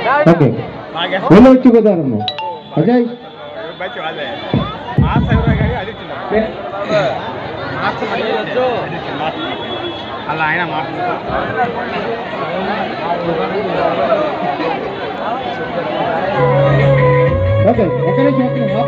Okay వెళ్ళి వచ్చి కుదారమ్మ అజయ్ అలా ఆయన ఓకే ఒక నిమిషం ఒక నిమిషం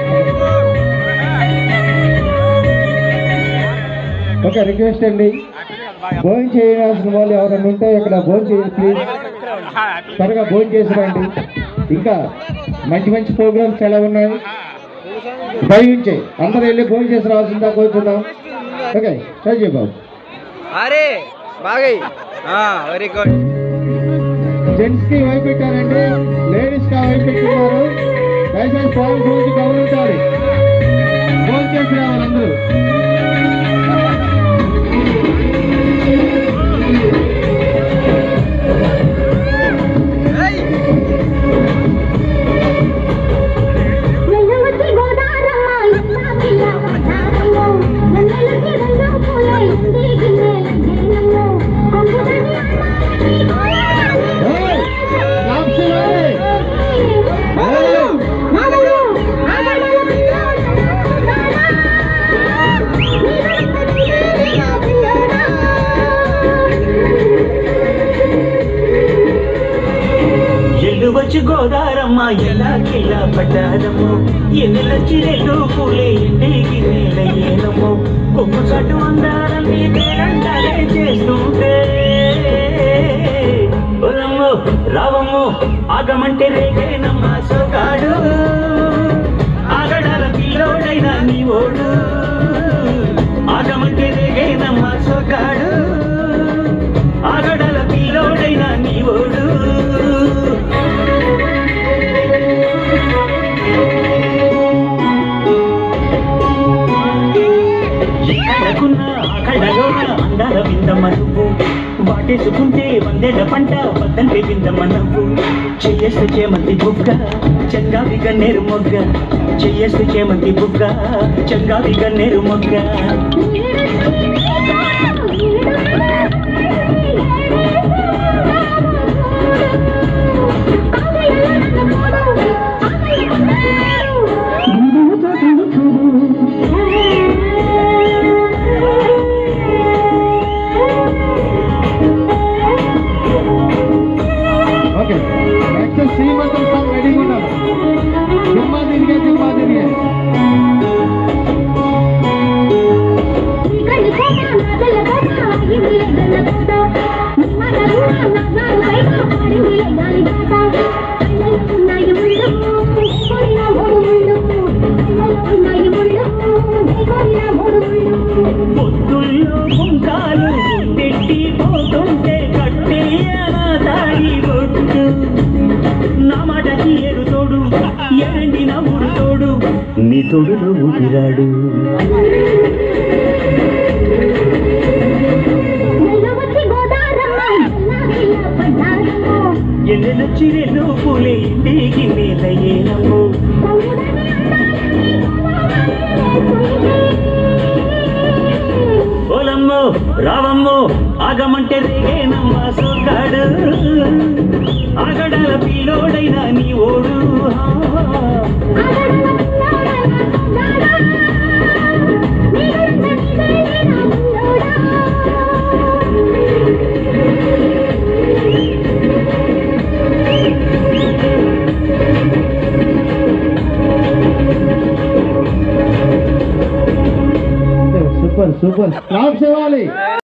ఒక రిక్వెస్ట్ అండి భోజనం చేయాల్సిన వాళ్ళు ఎవరైనా ఉంటే ఇక్కడ భోజనం చేయండి ప్లీజ్ త్వరగా భోజనం చేసి రండి ఇంకా మంచి మంచి ప్రోగ్రామ్స్ చాలా ఉన్నాయి దయవించి అందరూ వెళ్ళి భోజనం చేసి రావాల్సిందా కోరుతున్నాం ఓకే సంజయ్ బాబు అరే బాగా వెరీ గుడ్ జెంట్స్ కి వైపు పెట్టారండి లేడీస్ కి వైపు పెట్టున్నారు దయచేసి పాలు గురించి గమనించాలి భోజనం చేసి రావాలి అందరూ వెలువతి గోదారమ్మ ఎన్నాకిల పడ్డారమ్మో నన్నెలకి రెండు పూలే ఇంటికి నేల జేనమ్మో కొంగుదని ఏయ్! రామ్సి వారి! మామలు ఆగడల ఎల్లు వచ్చి గోదారమ్మ ఎలా కిలా పడ్డారమ్మో ఎన్నెల చిరెల్లు పూలే ఇంటికి నేల ఏనమ్మో కొమ్ము చట్టు అందారని పేరంటారే చేస్తుంటే ఒలమ్మో రావమ్మో ఆగమంటే రేగేనమ్మ సోగాడు ఆగడాల పిల్లోడైన నీ ఓడు ఆగమంటే రేగేనమ్మ సోగాడు ఆగడాల పిల్లోడైన నీ ఓడు ఎక్కడకున్న అక్కడలోన అందాల విందమ్మ నువ్వు వాటేసుకుంటే వందేళ్ల పంట వద్దంటే విందమ్మ నవ్వు చెయ్యేస్తే చేమంతి బుగ్గ చంగావి గన్నేరు మొగ్గ చెయ్యేస్తే చేమంతి బుగ్గ చంగావి గన్నేరు మొగ్గ ఓకే నెక్స్ట్ శ్రీమంతం సాంగ్ రెడీగా ఉన్నారు దిమ్మా తిరిగే దిమ్మా తిరిగే పొద్దుల్లో పుంకాలు పెట్టి పోతుంటే కట్టెయ్యాల తాగి ఒట్టు నా మాటకి ఏరు తోడు ఎరండి నా ఊరు తోడు నీ తోడులో ఊపిరాడు ఎన్నెల చిరెలు పూలే ఇంటికి నేల ఏనమ్మో ఓలమ్మో రావమ్మో ఆగమంటే రేగేనమ్మ సోకాడు ఆగడాల పిల్లోడైన నీ ఓడు సూపర్ సూపర్ క్లాప్స్ ఇవ్వాలి